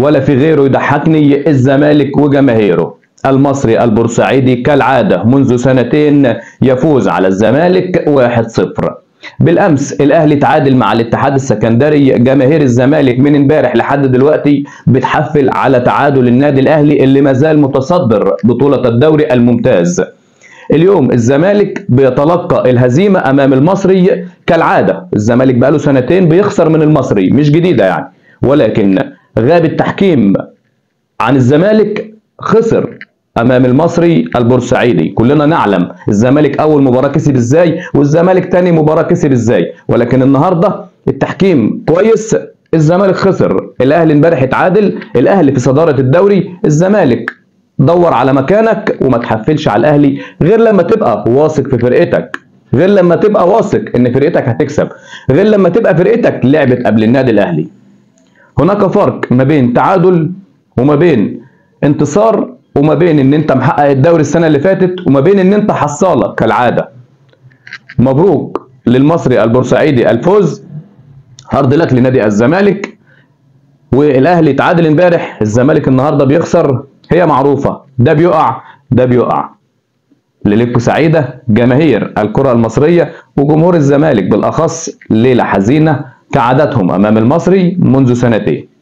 ولا في غيره يضحكني الزمالك وجماهيره المصري البورسعيدي كالعادة منذ سنتين يفوز على الزمالك 1-0 بالامس الاهلي تعادل مع الاتحاد السكندري جماهير الزمالك من امبارح لحد دلوقتي بتحفل على تعادل النادي الاهلي اللي ما زال متصدر بطولة الدوري الممتاز اليوم الزمالك بيتلقى الهزيمة امام المصري كالعادة الزمالك بقاله سنتين بيخسر من المصري مش جديدة يعني ولكن غاب التحكيم عن الزمالك خسر امام المصري البورسعيدي كلنا نعلم الزمالك اول مباراه كسب ازاي والزمالك تاني مباراه كسب ازاي ولكن النهارده التحكيم كويس الزمالك خسر الاهلي امبارح اتعادل الاهلي في صداره الدوري الزمالك دور على مكانك وما تحفلش على الاهلي غير لما تبقى واثق في فرقتك غير لما تبقى واثق ان فرقتك هتكسب غير لما تبقى فرقتك لعبت قبل النادي الاهلي هناك فرق ما بين تعادل وما بين انتصار وما بين ان انت محقق الدوري السنه اللي فاتت وما بين ان انت حصاله كالعاده مبروك للمصري البورسعيدي الفوز هارد لك لنادي الزمالك والاهلي تعادل امبارح الزمالك النهارده بيخسر هي معروفه ده بيقع ده بيقع ليلتكم سعيده جماهير الكره المصريه وجمهور الزمالك بالاخص ليله حزينه كعادتهم امام المصري منذ سنتين